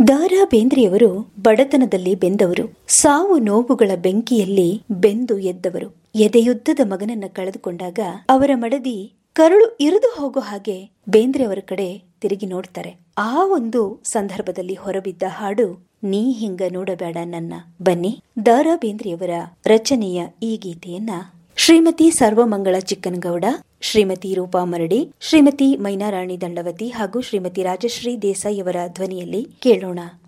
ದಾರಾ ಬೇಂದ್ರೆಯವರು ಬಡತನದಲ್ಲಿ ಬೆಂದವರು ಸಾವು ನೋವುಗಳ ಬೆಂಕಿಯಲ್ಲಿ ಬೆಂದು ಎದ್ದವರು ಎದೆಯುದ್ದದ ಮಗನನ್ನ ಕಳೆದುಕೊಂಡಾಗ ಅವರ ಮಡದಿ ಕರುಳು ಇರಿದು ಹೋಗೋ ಹಾಗೆ ಬೇಂದ್ರೆ ಅವರ ಕಡೆ ತಿರುಗಿ ನೋಡ್ತಾರೆ ಆ ಒಂದು ಸಂದರ್ಭದಲ್ಲಿ ಹೊರಬಿದ್ದ ಹಾಡು ನೀ ಹಿಂಗ ನೋಡಬೇಡ ನನ್ನ ಬನ್ನಿ ದಾರಾ ಬೇಂದ್ರೆಯವರ ರಚನೆಯ ಈ ಗೀತೆಯನ್ನ ಶ್ರೀಮತಿ ಸರ್ವಮಂಗಳ ಚಿಕ್ಕನಗೌಡ ಶ್ರೀಮತಿ ರೂಪಾ ಮರಡಿ ಶ್ರೀಮತಿ ಮೈನಾರಾಣಿ ದಂಡವತಿ ಹಾಗೂ ಶ್ರೀಮತಿ ರಾಜಶ್ರೀ ದೇಸಾಯಿ ಅವರ ಧ್ವನಿಯಲ್ಲಿ ಕೇಳೋಣ